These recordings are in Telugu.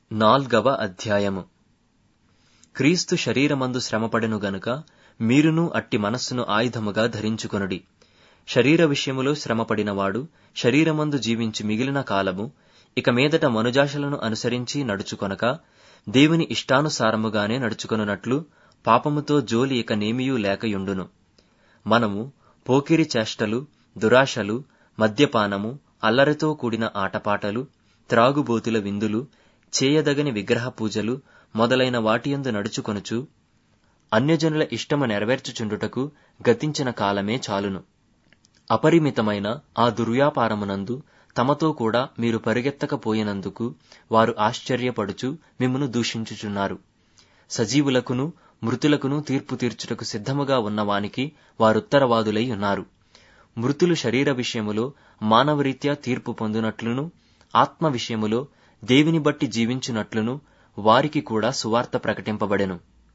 నాల్గవ అధ్యాయము క్రీస్తు శరీరమందు శ్రమపడెను గనుక మీరును అట్టి మనస్సును ఆయుధముగా ధరించుకొనుడి శరీర విషయములో శ్రమపడినవాడు శరీరమందు జీవించి మిగిలిన కాలము ఇక మీదట మనుజాశలను అనుసరించి నడుచుకొనక దేవుని ఇష్టానుసారముగానే నడుచుకొనున్నట్లు పాపముతో జోలి ఇక నేమియూ లేకయుండును మనము పోకిరి చేష్టలు దురాశలు మద్యపానము అల్లరితో కూడిన ఆటపాటలు త్రాగుబోతుల విందులు చేయదగని విగ్రహ పూజలు మొదలైన వాటియందు నడుచుకొనుచు అన్యజనుల ఇష్టము నెరవేర్చుచుండుటకు గతించిన కాలమే చాలును అపరిమితమైన ఆ దుర్వ్యాపారమునందు తమతో కూడా మీరు పరిగెత్తకపోయినందుకు వారు ఆశ్చర్యపడుచు మిమ్మును దూషించుచున్నారు సజీవులకును మృతులకును తీర్పు తీర్చుటకు సిద్ధముగా ఉన్నవానికి వారుత్తరవాదులై ఉన్నారు మృతులు శరీర విషయములో మానవరీత్యా తీర్పు పొందునట్లును ఆత్మ విషయములో దేవిని బట్టి జీవించునట్లును వారికి కూడా సువార్త ప్రకటింపబడెను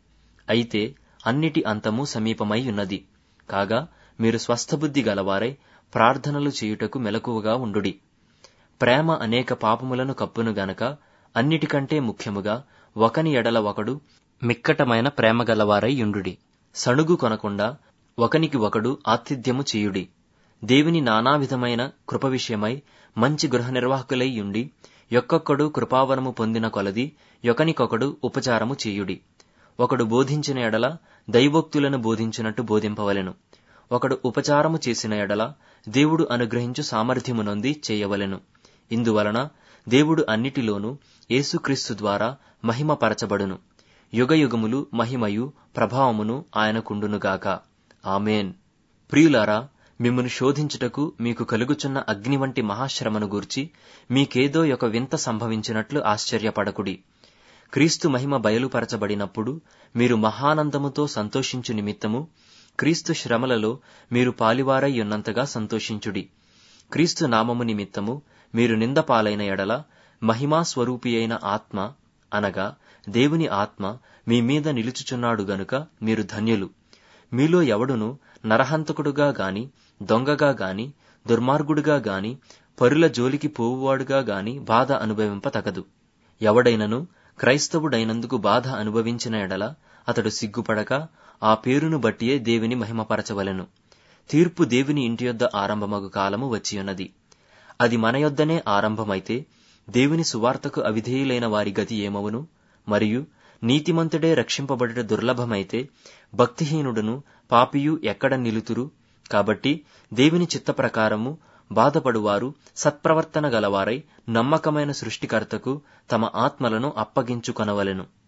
అయితే అన్నిటి అంతము సమీపమై ఉన్నది కాగా మీరు స్వస్థబుద్ధి గలవారై ప్రార్థనలు చేయుటకు మెలకువగా ఉండుడి ప్రేమ అనేక పాపములను కప్పును గనక అన్నిటికంటే ముఖ్యముగా ఒకని ఎడల ఒకడు మిక్కటమైన ప్రేమ గలవారై యుండుడి సణుగు కొనకుండా ఒకనికి ఒకడు ఆతిథ్యము చేయుడి దేవుని నానావిధమైన కృప విషయమై మంచి గృహ నిర్వాహకులై యుండి యొక్కొక్కడు కృపావరము పొందిన కొలది యొకనికొకడు ఉపచారము చేయుడి ఒకడు బోధించిన ఎడల దైవోక్తులను బోధించినట్టు బోధింపవలెను ఒకడు ఉపచారము చేసిన ఎడల దేవుడు అనుగ్రహించు సామర్థ్యమునొంది చేయవలెను ఇందువలన దేవుడు అన్నిటిలోనూ యేసుక్రీస్తు ద్వారా మహిమపరచబడును యుగయుగములు మహిమయు ప్రభావమును ఆయనకుండునుగాక ఆమెన్ ప్రియులారా మిమ్మను శోధించుటకు మీకు కలుగుచున్న అగ్ని వంటి మహాశ్రమను గూర్చి మీకేదో ఒక వింత సంభవించినట్లు ఆశ్చర్యపడకుడి క్రీస్తు మహిమ బయలుపరచబడినప్పుడు మీరు మహానందముతో సంతోషించు నిమిత్తము క్రీస్తు శ్రమలలో మీరు పాలివారై ఉన్నంతగా సంతోషించుడి క్రీస్తు నామము నిమిత్తము మీరు నిందపాలైన ఎడల మహిమా స్వరూపి అయిన ఆత్మ అనగా దేవుని ఆత్మ మీ మీద నిలుచుచున్నాడు గనుక మీరు ధన్యులు మీలో ఎవడును నరహంతకుడుగా గాని దొంగగా గాని దుర్మార్గుడుగా గాని పరుల జోలికి పోవువాడుగా గాని బాధ అనుభవింపతగదు ఎవడైనను క్రైస్తవుడైనందుకు బాధ అనుభవించిన ఎడల అతడు సిగ్గుపడక ఆ పేరును బట్టియే దేవుని మహిమపరచవలెను తీర్పు దేవుని ఇంటి యొద్ద ఆరంభమగు కాలము వచ్చియున్నది అది మన యొద్దనే ఆరంభమైతే దేవుని సువార్తకు అవిధేయులైన వారి గతి ఏమవును మరియు నీతిమంతుడే రక్షింపబడుట దుర్లభమైతే భక్తిహీనుడును పాపియు ఎక్కడ నిలుతురు కాబట్టి దేవుని చిత్త ప్రకారము బాధపడువారు సత్ప్రవర్తన గలవారై నమ్మకమైన సృష్టికర్తకు తమ ఆత్మలను అప్పగించుకొనవలెను